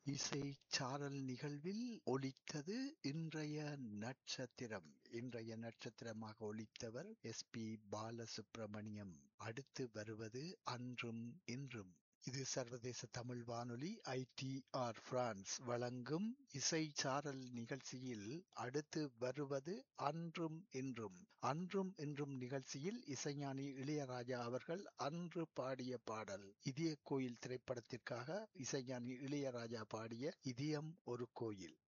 இசை சாரல் நிகழ்வில் ஒலித்தது இன்றைய நட்சத்திரம் இன்றைய நட்சத்திரமாக ஒலித்தவர் எஸ் பி பாலசுப்ரமணியம் அடுத்து வருவது அன்றும் இன்றும் இது சர்வதேச தமிழ் வானொலி ஐடிஆர் பிரான்ஸ் வழங்கும் இசை சாரல் நிகழ்ச்சியில் அடுத்து வருவது அன்றும் இன்றும் அன்றும் இன்றும் நிகழ்ச்சியில் இசைஞானி இளையராஜா அவர்கள் அன்று பாடிய பாடல் இதய கோயில் திரைப்படத்திற்காக இசைஞானி இளையராஜா பாடிய இதயம் ஒரு கோயில்